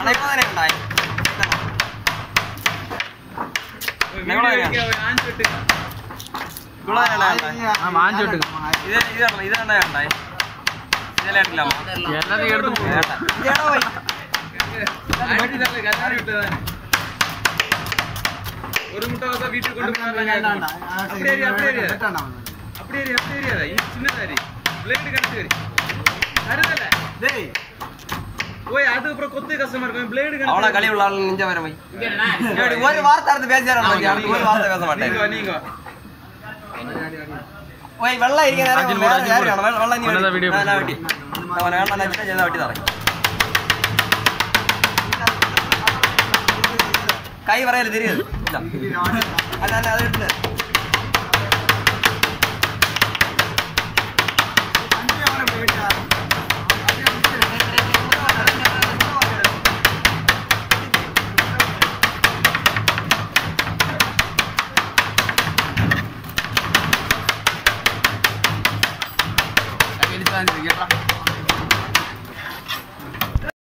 നിങ്ങളെ ഉണ്ടായി ആ മാഞ്ചോട്ട് ഇത് ഇതാണല്ലോ ഇത് കണ്ടാ ഉണ്ടായി ഇതിലായിട്ടില്ല എല്ലാം നീ എടുത്ത് പോ. ഇതേടാ പോയി ஒரு முட்டை வந்தா வீட்டுக்கு கொண்டு போனாங்க அப்படியே இரு, அப்படியே இரு. அப்படியே இரு, அப்படியே இரு. இது சின்னதா இரு. blade கடிச்சு இரு. கருதல. ஓய், அது அப்புறம் கொத்து கஷ்டமா இருக்கும் blade கடிச்சு அவன இரு. களி உள்ள ஆளு நிஞ்ச வர போய் ஒரு வார்த்தை அடுத்து பேசியாரா ஒரு வார்த்தை பேச நீங்க வா, மாட்டேன் நீங்க வா. പോയി വെള്ളം ഇരിക്കാൻ നേരം അഞ്ചിൽ വേറെ കൂടെ, അഞ്ചിൽ കാര്യമാണ്. വെള്ളം- വെള്ളം നീ അവനതാ വെട്ടി. വീഡിയോ ഞാൻ- ഞാൻ വെട്ടി. അവനെ വെള്ളം നനച്ചിട്ട് ചെയ്താ വെട്ടി തറയും. കൈ പറയല് തിരിയത് ഇല്ല അല്ല അല്ല അത് ഇട്ട് ഞാൻ വലിച്ചാൽ മതി, കേട്ടോ.